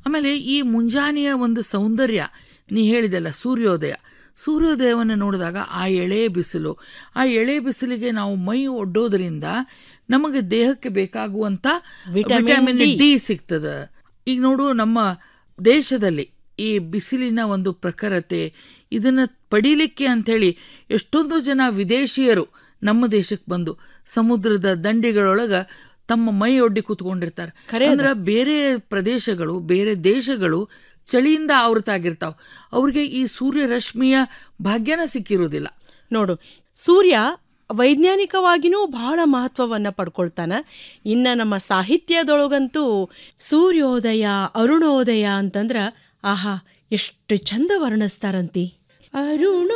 ಆಮೇಲೆ ಈ ಮುಂಜಾನೆಯ ಒಂದು ಸೌಂದರ್ಯ ನೀ ಹೇಳಿದೆಲ್ಲ ಸೂರ್ಯೋದಯ ಸೂರ್ಯೋದಯವನ್ನು ನೋಡಿದಾಗ ಆ ಎಳೆ ಬಿಸಿಲು ಆ ಎಳೆ ಬಿಸಿಲಿಗೆ ನಾವು ಮೈ ಒಡ್ಡೋದ್ರಿಂದ ನಮಗೆ ದೇಹಕ್ಕೆ ಬೇಕಾಗುವಂತ ವಿಟಮಿನ್ ಡಿ ಸಿಗ್ತದ ಈಗ ನೋಡು ನಮ್ಮ ದೇಶದಲ್ಲಿ ಈ ಬಿಸಿಲಿನ ಒಂದು ಪ್ರಖರತೆ ಇದನ್ನ ಪಡೀಲಿಕ್ಕೆ ಅಂಥೇಳಿ ಎಷ್ಟೊಂದು ಜನ ವಿದೇಶಿಯರು ನಮ್ಮ ದೇಶಕ್ಕೆ ಬಂದು ಸಮುದ್ರದ ದಂಡಿಗಳೊಳಗ ತಮ್ಮ ಮೈ ಒಡ್ಡಿ ಕೂತ್ಕೊಂಡಿರ್ತಾರೆ ಅಂದ್ರೆ ಬೇರೆ ಪ್ರದೇಶಗಳು ಬೇರೆ ದೇಶಗಳು ಚಳಿಯಿಂದ ಆವೃತಾಗಿರ್ತಾವ ಅವ್ರಿಗೆ ಈ ಸೂರ್ಯ ರಶ್ಮಿಯ ಭಾಗ್ಯನ ಸಿಕ್ಕಿರೋದಿಲ್ಲ ನೋಡು ಸೂರ್ಯ ವೈಜ್ಞಾನಿಕವಾಗಿನೂ ಬಹಳ ಮಹತ್ವವನ್ನ ಪಡ್ಕೊಳ್ತಾನ ಇನ್ನ ನಮ್ಮ ಸಾಹಿತ್ಯದೊಳಗಂತೂ ಸೂರ್ಯೋದಯ ಅರುಣೋದಯ ಅಂತಂದ್ರ ಆಹಾ ಎಷ್ಟು ಚಂದ ವರ್ಣಿಸ್ತಾರಂತಿ ಅರುಣ